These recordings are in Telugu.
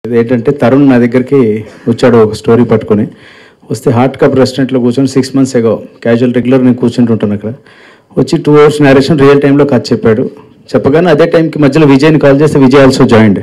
ఏంటంటే తరుణ్ నా దగ్గరికి వచ్చాడు ఒక స్టోరీ పట్టుకొని వస్తే హార్ట్ కప్ రెస్టారెంట్లో కూర్చొని six months ago casual regular నేను కూర్చుంటుంటాను అక్కడ వచ్చి టూ అవర్స్ నేరేషన్ రియల్ టైంలో కథ చెప్పాడు చెప్పగానే అదే టైంకి మధ్యలో విజయ్ని కాల్ చేస్తే విజయ్ ఆల్సో జాయిన్డ్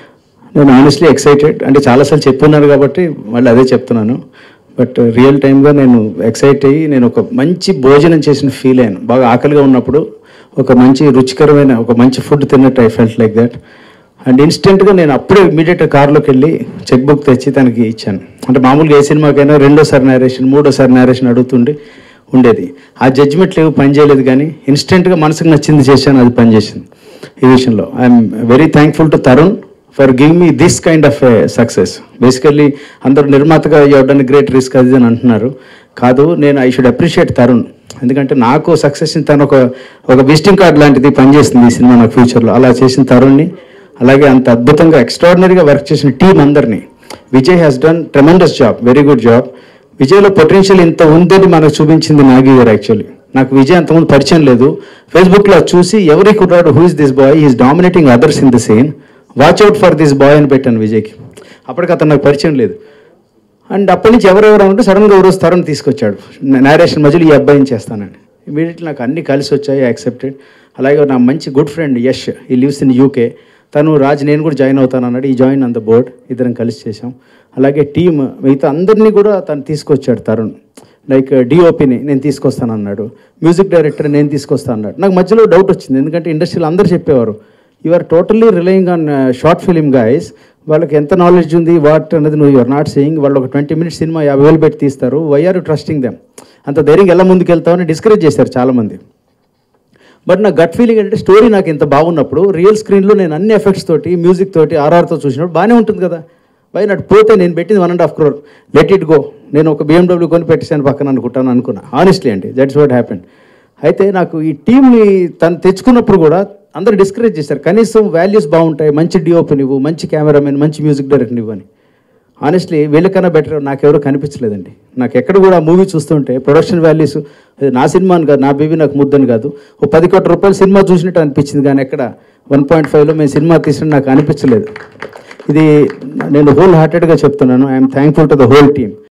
నేను ఆనెస్ట్లీ ఎక్సైటెడ్ అంటే చాలాసార్లు చెప్పున్నాను కాబట్టి మళ్ళీ అదే చెప్తున్నాను బట్ రియల్ టైంగా నేను ఎక్సైట్ అయ్యి నేను ఒక మంచి భోజనం చేసిన ఫీల్ అయ్యాను బాగా ఆకలిగా ఉన్నప్పుడు ఒక మంచి రుచికరమైన ఒక మంచి ఫుడ్ తిన్నట్టు I felt like that and ఇన్స్టెంట్గా నేను అప్పుడే ఇమీడియట్గా కార్లోకి వెళ్ళి చెక్ బుక్ తెచ్చి తనకి ఇచ్చాను అంటే మామూలుగా ఏ సినిమాకైనా రెండోసారి నేరేషన్ మూడోసారి నేరేషన్ అడుగుతుండే ఉండేది ఆ జడ్జిమెంట్ లేవు పని చేయలేదు కానీ ఇన్స్టెంట్గా మనసుకు నచ్చింది చేశాను అది పని చేసింది ఈ విషయంలో I'm very thankful to Tarun for give me this kind of success basically అందరూ నిర్మాతగా ఇవ్వడానికి గ్రేట్ రిస్క్ అది ఇది అని అంటున్నారు కాదు నేను ఐ షుడ్ అప్రిషియేట్ తరుణ్ ఎందుకంటే నాకు సక్సెస్ తను ఒక ఒక విజిటింగ్ కార్డ్ లాంటిది పనిచేస్తుంది ఈ సినిమా నాకు ఫ్యూచర్లో అలా చేసిన తరుణ్ని అలాగే అంత అద్భుతంగా ఎక్స్ట్రాడినరీగా వర్క్ చేసిన టీం అందరినీ Vijay has done tremendous job very good job విజయ్లో పొటెన్షియల్ ఇంత ఉందని మనకు చూపించింది నాగి గారు యాక్చువల్లీ నాకు విజయ్ అంతకుముందు పరిచయం లేదు ఫేస్బుక్లో చూసి ఎవరికి కుర్రాడు who is this boy is dominating others in the scene watch out for this boy అని పెట్టాను విజయ్కి అప్పటికి అతను నాకు పరిచయం లేదు అండ్ అప్పటి నుంచి ఎవరెవరు అంటే సడన్గా ఒక రోజు తరుణ్ తీసుకొచ్చాడు నేరేషన్ మధ్యలో ఈ అబ్బాయిని చేస్తానని ఇమీడియట్లీ నాకు అన్ని కలిసి వచ్చాయి యాక్సెప్టెడ్ అలాగే నా మంచి గుడ్ ఫ్రెండ్ యష్ ఈ లివ్స్ ఇన్ యూకే తను రాజ్ నేను కూడా జాయిన్ అవుతాను అన్నాడు ఈ జాయిన్ ఆన్ ద బోర్డ్ ఇద్దరం కలిసి చేసాం అలాగే టీమ్ మిగతా అందరినీ కూడా తను తీసుకొచ్చాడు తరుణ్ లైక్ డిఓపిని నేను తీసుకొస్తాను అన్నాడు మ్యూజిక్ డైరెక్టర్ నేను తీసుకొస్తాను అన్నాడు నాకు మధ్యలో డౌట్ వచ్చింది ఎందుకంటే ఇండస్ట్రీలో అందరూ చెప్పేవారు you are totally relying on short film guys వాళ్ళకి ఎంత నాలెడ్జ్ ఉంది వాట్ అనేది నువ్వు యూఆర్ నాట్ సేయింగ్ వాళ్ళు ఒక ట్వంటీ మినిట్స్ సినిమా యాభై వేలు పెట్టి తీస్తారు why are you trusting them అంత ధైర్యంగా ఎలా ముందుకు వెళ్తామని డిస్కరేజ్ చేశారు చాలామంది బట్ నా గట్ ఫీలింగ్ ఏంటంటే స్టోరీ నాకు ఇంత బాగున్నప్పుడు రియల్ స్క్రీన్లో నేను అన్ని ఎఫెక్ట్స్ తోటి మ్యూజిక్ తోటి ఆర్ఆర్తో చూసినప్పుడు బాగానే ఉంటుంది కదా బై నాట్ పోతే నేను పెట్టింది one and half crore let it go నేను ఒక బిఎండబ్ల్యూ కొని పెట్టేసాను పక్కన అనుకుంటాను అనుకున్నా ఆనెస్ట్లీ అండి దట్స్ వాట్ హ్యాపెన్ అయితే నాకు ఈ టీంని తను తెచ్చుకున్నప్పుడు కూడా అందరూ డిస్కరేజ్ చేశారు కనీసం వాల్యూస్ బాగుంటాయి మంచి డిఓపి నువ్వు మంచి కెమెరామెన్ మంచి మ్యూజిక్ డైరెక్టర్ నువ్వు అని ఆనెస్ట్లీ వీళ్ళకన్నా బెటర్ నాకెవరూ కనిపించలేదండి నాకు ఎక్కడ కూడా మూవీ చూస్తుంటే ప్రొడక్షన్ వాల్యూస్ అది నా సినిమా అని కాదు నా బేబీ నాకు ముద్దని కాదు ఓ పది కోట్ల రూపాయల సినిమా చూసినట్టు అనిపించింది కానీ ఎక్కడ వన్ పాయింట్ ఫైవ్లో మేము సినిమా తీసినట్టు నాకు అనిపించలేదు ఇది నేను హోల్ హార్టెడ్గా చెప్తున్నాను I'm thankful to the whole team